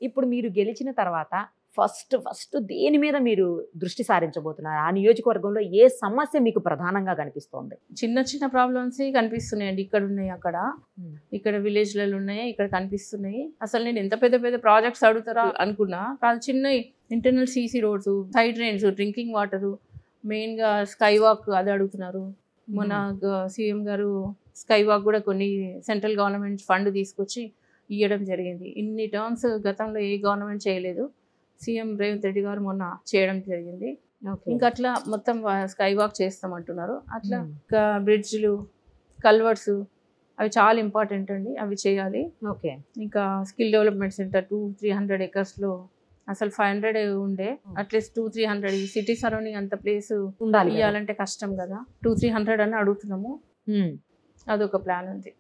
ఇప్పుడు మీరు గెలిచిన తర్వాత ఫస్ట్ ఫస్ట్ దేని మీద మీరు దృష్టి సారించబోతున్నారు ఆ నియోజకవర్గంలో ఏ సమస్య మీకు ప్రధానంగా కనిపిస్తోంది చిన్న చిన్న ప్రాబ్లమ్స్ కనిపిస్తున్నాయండి ఇక్కడ ఉన్నాయి అక్కడ Hmm. ఇక్కడ విలేజ్లలో ఉన్నాయి ఇక్కడ కనిపిస్తున్నాయి అసలు నేను ఎంత పెద్ద పెద్ద ప్రాజెక్ట్స్ అడుగుతారా అనుకున్నా కాదు చిన్న internal CC roads side drains drinking water మెయిన్గా స్కై వాక్ అది అడుగుతున్నారు మొన్న సీఎం గారు స్కై వాక్ కూడా కొన్ని సెంట్రల్ గవర్నమెంట్ ఫండ్ తీసుకొచ్చి ఇవ్వడం జరిగింది ఇన్ని టర్మ్స్ గతంలో ఏ గవర్నమెంట్ చేయలేదు సీఎం రేవంత్ రెడ్డి గారు మొన్న చేయడం జరిగింది ఇంకా అట్లా మొత్తం స్కై వాక్ చేస్తామంటున్నారు అట్లా ఇంకా బ్రిడ్జ్లు కల్వర్ట్స్ అవి చాలా ఇంపార్టెంట్ అండి అవి చేయాలి ఓకే ఇంకా skill development centre two three hundred ఎకర్స్లో అసలు ఫైవ్ హండ్రెడ్ ఉండే అట్లీస్ట్ టూ త్రీ హండ్రెడ్ ఈ సిటీ సరౌండింగ్ అంత ప్లేస్ ఉండాలి కదా. ఇవ్వాలంటే కష్టం కదా టూ త్రీ హండ్రెడ్ అని అడుగుతున్నాము ఉమ్. అదొక ప్లాన్ ఉంది